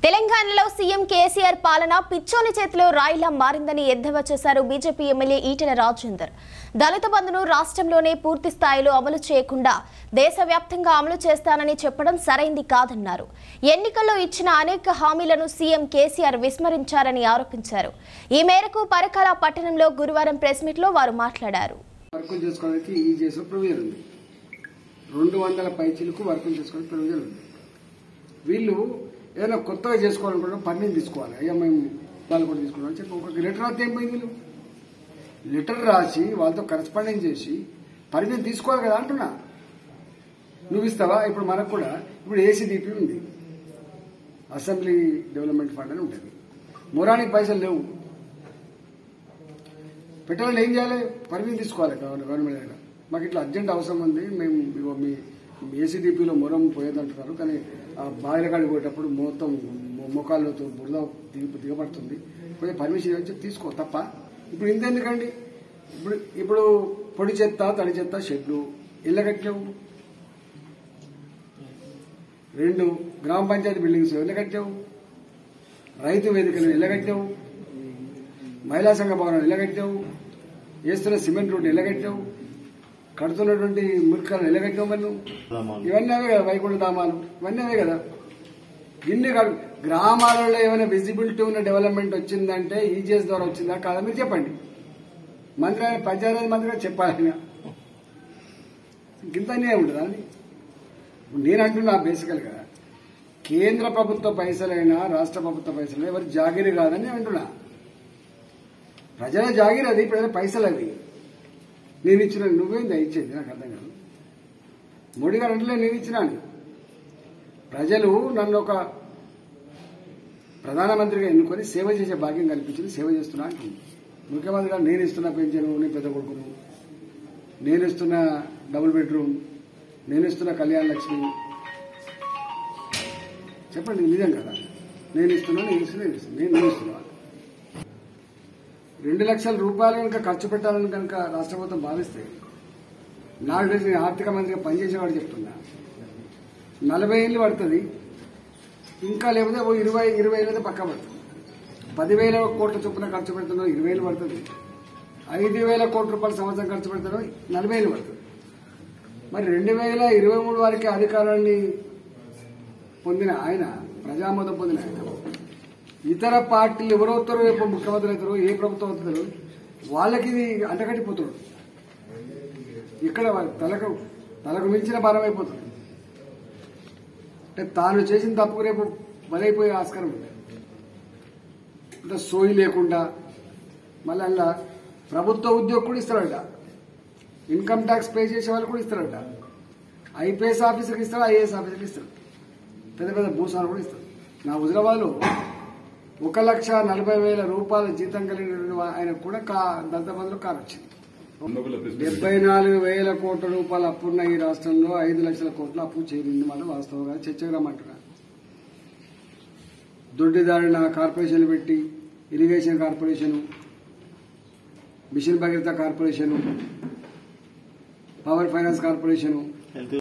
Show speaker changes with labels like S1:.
S1: తెలంగాణలో సీఎం కేసీఆర్ పాలన పిచ్చోని చేతిలో రాయిలా మారిందని ఎద్దేవా చేశారు బీజేపీ ఎమ్మెల్యే ఈటెల రాజేందర్ దళిత బంధును రాష్ట్రంలోనే పూర్తి స్థాయిలో అమలు చేయకుండా దేశవ్యాప్తంగా అమలు చేస్తానని చెప్పడం సరైంది కాదన్నారు ఎన్నికల్లో ఇచ్చిన అనేక హామీలను సీఎం కేసీఆర్ విస్మరించారని ఆరోపించారు ఈ మేరకు పరకాల పట్టణంలో గురువారం ప్రెస్ మీట్లో వారు మాట్లాడారు
S2: వర్కులు చేసుకోవడానికి ఈ చేసిన ప్రొవిజన్ ఉంది రెండు వందల పైచీలకు వర్కులు చేసుకోవడానికి ప్రొవిజన్ ఉంది వీళ్ళు ఏదైనా కొత్తగా చేసుకోవాలనుకుంటే పర్మిషన్ తీసుకోవాలి అయ్యా మేము వాళ్ళు కూడా తీసుకున్నాం చెప్పి ఒక లెటర్ రాస్తే ఏం పోయింది వీళ్ళు లెటర్ రాసి వాళ్ళతో కరెస్పాండెన్స్ చేసి పర్మిషన్ తీసుకోవాలి కదా అంటున్నా నువ్వు ఇస్తావా ఇప్పుడు మనకు కూడా ఇప్పుడు ఏసీడీపీ ఉంది అసెంబ్లీ డెవలప్మెంట్ ఫండ్ అని ఉంటుంది మొరానికి పైసలు లేవు పెట్టాలని ఏం చేయాలి పర్మిషన్ తీసుకోవాలి గవర్న- గవర్నమెంట్ దగ్గర మాకు ఇట్లా అర్జెంట్ అవసరం ఉంది మేము ఇగో మీ ఏసీడీపీలో మొరం పోయేదంటున్నారు కానీ ఆ బావిల కాడికి పోయేటప్పుడు మొత్తం మొ- మోకాళ్ళతో బురద దిగి దిగబడుతుంది కొంచెం పర్మిషన్ ఇవ్వని చెప్పి తీసుకో తప్ప ఇప్పుడు ఇంతెందుకండి ఇప్పుడు ఇప్పుడు పొడి చెత్త తడి చెత్త షెడ్లు ఇళ్ళ కట్టావు రెండు గ్రామ పంచాయతీ బిల్డింగ్స్ ఇళ్ళ కట్టావు రైతు వేదికలు ఇళ్ళ కట్టావు మహిళా సంఘ భవనం ఎల్లగట్టావు వేస్తున్న సిమెంట్ రోడ్డు ఎల్లగట్టావు కడుతున్నటువంటి మురికాలను ఎల్లగట్టావు మరి నువ్వు ఇవన్నీ అవే కదా వైకుంఠ ధామాలు ఇవన్నీ అవే కదా ఇన్ని కాదు గ్రామాలలో ఏమైనా విజిబిలిటీ ఉన్న డెవలప్మెంట్ వచ్చిందంటే ఈజీఎస్ ద్వారా వచ్చిందా కాదా మీరు చెప్పండి మంత్రి ఆయన పంచాయతీ మంత్రి గారు చెప్పాలి ఆయన ఇంత అన్యాయం ఉంటుందా అది నేను అంటున్నా బేసికల్ గా కేంద్ర ప్రభుత్వ పైసలైనా రాష్ట్ర ప్రభుత్వ పైసలైనా ఎవరు జాగిరి కాదని నేను అంటున్నా ప్రజల జాగిరి అది ప్రజల పైసలు అవి నేను ఇచ్చిన నువ్వేంది ఇచ్చేది నాకు అర్థం కాదు మోడీ గారు అంటే నేను ఇచ్చినా అని. ప్రజలు నన్ను ఒక ప్రధానమంత్రిగా ఎన్నుకొని సేవ చేసే భాగ్యం కల్పించింది సేవ చేస్తున్నా అంటుంది ముఖ్యమంత్రి గారు నేను ఇస్తున్న పెన్షన్ నీ పెద్ద కొడుకును నేను ఇస్తున్న డబుల్ బెడ్రూమ్ నేను ఇస్తున్న కళ్యాణ లక్ష్మి చెప్పండి ఇది నిజం కదా నేను ఇస్తున్నా నేను ఇస్తున్నా నేను ఇస్తున్నా నేను నేను ఇస్తున్నా రెండు లక్షల రూపాయలు కనుక ఖర్చు పెట్టాలని కనుక రాష్ట్ర ప్రభుత్వం భావిస్తే నాకు తెలిసి నేను ఆర్థిక మంత్రిగా పనిచేసేవాడు చెప్తున్నా నలభై ఏళ్ళు పడుతుంది ఇంకా లేకపోతే ఓ ఇరవై ఇరవై ఏళ్ళైతే పక్క పడుతుంది పదివేల కోట్ల చొప్పున ఖర్చు పెడుతున్నావు ఇరవై ఏళ్ళు పడుతుంది ఐదు వేల కోట్ల రూపాయల సంవత్సరం ఖర్చు పెడుతున్నావు నలభై ఏళ్ళు పడుతుంది మరి రెండు వేల ఇరవై మూడు వారికి అధికారాన్ని పొందిన ఆయన ప్రజామోదం పొందిన ఆయన ఇతర పార్టీలు ఎవరవుతారో రేపు ముఖ్యమంత్రి అవుతారో ఏ ప్రభుత్వం అవుతారో వాళ్ళకి ఇది అంటగట్టిపోతాడు ఇక్కడ వాళ్ళ తలకు తలకు మించిన భారం అయిపోతుంది అంటే తాను చేసిన తప్పుకు రేపు బలైపోయే ఆస్కారం ఉంది అంటే సోయి లేకుండా మళ్ళీ అలా ప్రభుత్వ ఉద్యోగం కూడా ఇస్తాడట ఇన్కమ్ ట్యాక్స్ పే చేసే వాళ్ళు కూడా ఇస్తారట ఐపీఎస్ ఆఫీసర్కి ఇస్తాడు ఐఏఎస్ ఆఫీసర్కి ఇస్తాడు పెద్ద పెద్ద భూసాలు కూడా ఇస్తాడు నా హుజరాబాద్లో ఒక లక్ష నలభై వేల రూపాయల జీతం కలిగిన ఆయన కూడా కా దళిత బంధులో కారు వచ్చింది డెబ్బై నాలుగు వేల కోట్ల రూపాయల అప్పున్న ఈ రాష్ట్రంలో ఐదు లక్షల కోట్ల అప్పు చేరింది మాట వాస్తవంగా చర్చకు రమ్మంటున్నా దొడ్డిదారిన కార్పొరేషన్లు పెట్టి irrigation corporation mission Bhagiratha corporation power finance corporation